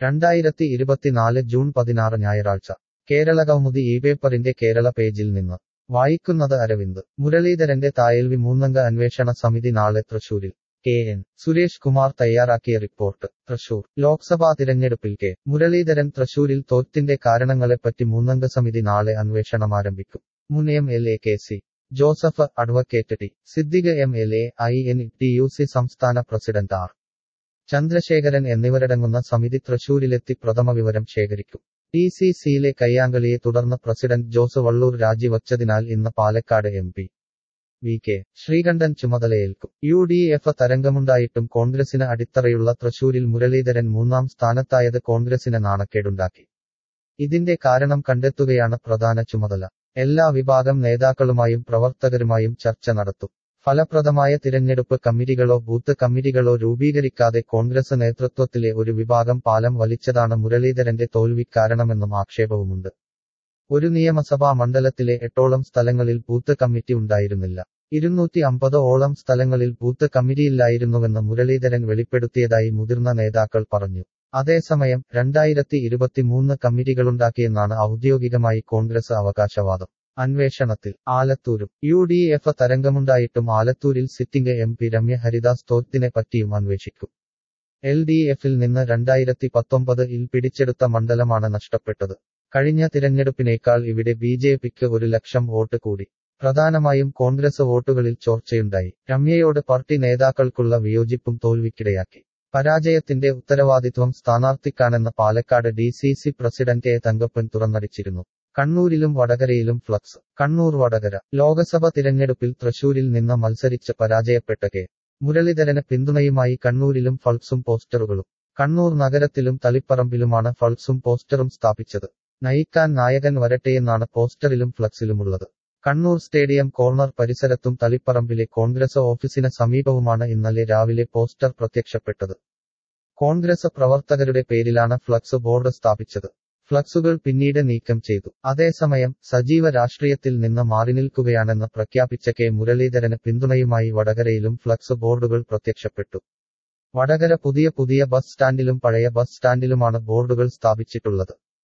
രണ്ടായിരത്തി ഇരുപത്തിനാല് ജൂൺ പതിനാറ് ഞായറാഴ്ച കേരളകൗമുദി ഈ പേപ്പറിന്റെ കേരള പേജിൽ നിന്ന് വായിക്കുന്നത് അരവിന്ദ് മുരളീധരന്റെ തായൽവി മൂന്നംഗ അന്വേഷണ സമിതി നാളെ തൃശൂരിൽ കെ എൻ സുരേഷ് കുമാർ തയ്യാറാക്കിയ റിപ്പോർട്ട് തൃശൂർ ലോക്സഭാ തിരഞ്ഞെടുപ്പിൽ കെ മുരളീധരൻ തൃശൂരിൽ തോറ്റിന്റെ കാരണങ്ങളെപ്പറ്റി മൂന്നംഗ സമിതി നാളെ അന്വേഷണം ആരംഭിക്കും മുൻ M L A K C Joseph advocate T Siddique M L A I N T U C സംസ്ഥാന പ്രസിഡന്റ് ആർ ചന്ദ്രശേഖരൻ എന്നിവരടങ്ങുന്ന സമിതി തൃശൂരിലെത്തി പ്രഥമ വിവരം ശേഖരിക്കും ഡി സി സിയിലെ കയ്യാങ്കളിയെ തുടർന്ന് പ്രസിഡന്റ് ജോസ് വള്ളൂർ രാജിവച്ചതിനാൽ ഇന്ന് Palakkad M P V K Sreekandan ചുമതലയേൽക്കും യു ഡി എഫ് തരംഗമുണ്ടായിട്ടും കോൺഗ്രസിന് അടിത്തറയുള്ള തൃശൂരിൽ മുരളീധരൻ മൂന്നാം സ്ഥാനത്തായത് കോൺഗ്രസിന് നാണക്കേടുണ്ടാക്കി ഇതിന്റെ കാരണം കണ്ടെത്തുകയാണ് പ്രധാന ചുമതല എല്ലാ വിഭാഗം നേതാക്കളുമായും പ്രവർത്തകരുമായും ചർച്ച നടത്തും ഫലപ്രദമായ തിരഞ്ഞെടുപ്പ് കമ്മിറ്റികളോ ബൂത്ത് കമ്മിറ്റികളോ രൂപീകരിക്കാതെ കോൺഗ്രസ് നേതൃത്വത്തിലെ ഒരു വിഭാഗം പാലം വലിച്ചതാണ് മുരളീധരന്റെ തോൽവിക്കാരണമെന്നും ആക്ഷേപവുമുണ്ട് ഒരു നിയമസഭാ മണ്ഡലത്തിലെ എട്ടോളം സ്ഥലങ്ങളിൽ ബൂത്ത് കമ്മിറ്റി ഉണ്ടായിരുന്നില്ല ഇരുന്നൂറ്റി അമ്പത് ഓളം സ്ഥലങ്ങളിൽ ബൂത്ത് കമ്മിറ്റിയില്ലായിരുന്നുവെന്ന് മുരളീധരൻ വെളിപ്പെടുത്തിയതായി മുതിർന്ന നേതാക്കൾ പറഞ്ഞു അതേസമയം രണ്ടായിരത്തി ഇരുപത്തിമൂന്ന് കമ്മിറ്റികളുണ്ടാക്കിയെന്നാണ് ഔദ്യോഗികമായി കോൺഗ്രസ് അവകാശവാദം അന്വേഷണത്തിൽ ആലത്തൂരും യു ഡി എഫ് തരംഗമുണ്ടായിട്ടും ആലത്തൂരിൽ sitting M P Ramya Haridas തോത്തിനെ പറ്റിയും അന്വേഷിക്കും എൽ ഡി എഫിൽ നിന്ന് രണ്ടായിരത്തി പത്തൊമ്പതിൽ പിടിച്ചെടുത്ത മണ്ഡലമാണ് നഷ്ടപ്പെട്ടത് കഴിഞ്ഞ തിരഞ്ഞെടുപ്പിനേക്കാൾ ഇവിടെ ബി ജെ പിക്ക് ഒരു ലക്ഷം വോട്ട് കൂടി പ്രധാനമായും കോൺഗ്രസ് വോട്ടുകളിൽ ചോർച്ചയുണ്ടായി രമ്യയോട് പാർട്ടി നേതാക്കൾക്കുള്ള വിയോജിപ്പും തോൽവിക്കിടയാക്കി പരാജയത്തിന്റെ ഉത്തരവാദിത്വം സ്ഥാനാർത്ഥിക്കാണെന്ന് Palakkad D C C president A Thankappan തുറന്നടിച്ചിരുന്നു കണ്ണൂരിലും വടകരയിലും ഫ്ലക്സ് കണ്ണൂർ വടകര ലോക്സഭ തിരഞ്ഞെടുപ്പിൽ തൃശൂരിൽ നിന്ന് മത്സരിച്ച് പരാജയപ്പെട്ട കെ മുരളീധരന് പിന്തുണയുമായി കണ്ണൂരിലും ഫൾക്സും പോസ്റ്ററുകളും കണ്ണൂർ നഗരത്തിലും തളിപ്പറമ്പിലുമാണ് ഫൾക്സും പോസ്റ്ററും സ്ഥാപിച്ചത് നയിക്കാൻ നായകൻ വരട്ടെയെന്നാണ് പോസ്റ്ററിലും ഫ്ലക്സിലുമുള്ളത് കണ്ണൂർ സ്റ്റേഡിയം കോർണർ പരിസരത്തും തളിപ്പറമ്പിലെ കോൺഗ്രസ് ഓഫീസിന് സമീപവുമാണ് ഇന്നലെ രാവിലെ പോസ്റ്റർ പ്രത്യക്ഷപ്പെട്ടത് കോൺഗ്രസ് പ്രവർത്തകരുടെ പേരിലാണ് ഫ്ലക്സ് ബോർഡ് സ്ഥാപിച്ചത് ഫ്ലക്സുകൾ പിന്നീട് നീക്കം ചെയ്തു അതേസമയം സജീവ രാഷ്ട്രീയത്തിൽ നിന്ന് മാറിനിൽക്കുകയാണെന്ന് പ്രഖ്യാപിച്ച കെ മുരളീധരന് പിന്തുണയുമായി വടകരയിലും ഫ്ലക്സ് ബോർഡുകൾ പ്രത്യക്ഷപ്പെട്ടു വടകര പുതിയ പുതിയ ബസ് സ്റ്റാൻഡിലും പഴയ ബസ് സ്റ്റാൻഡിലുമാണ് ബോർഡുകൾ സ്ഥാപിച്ചിട്ടുള്ളത്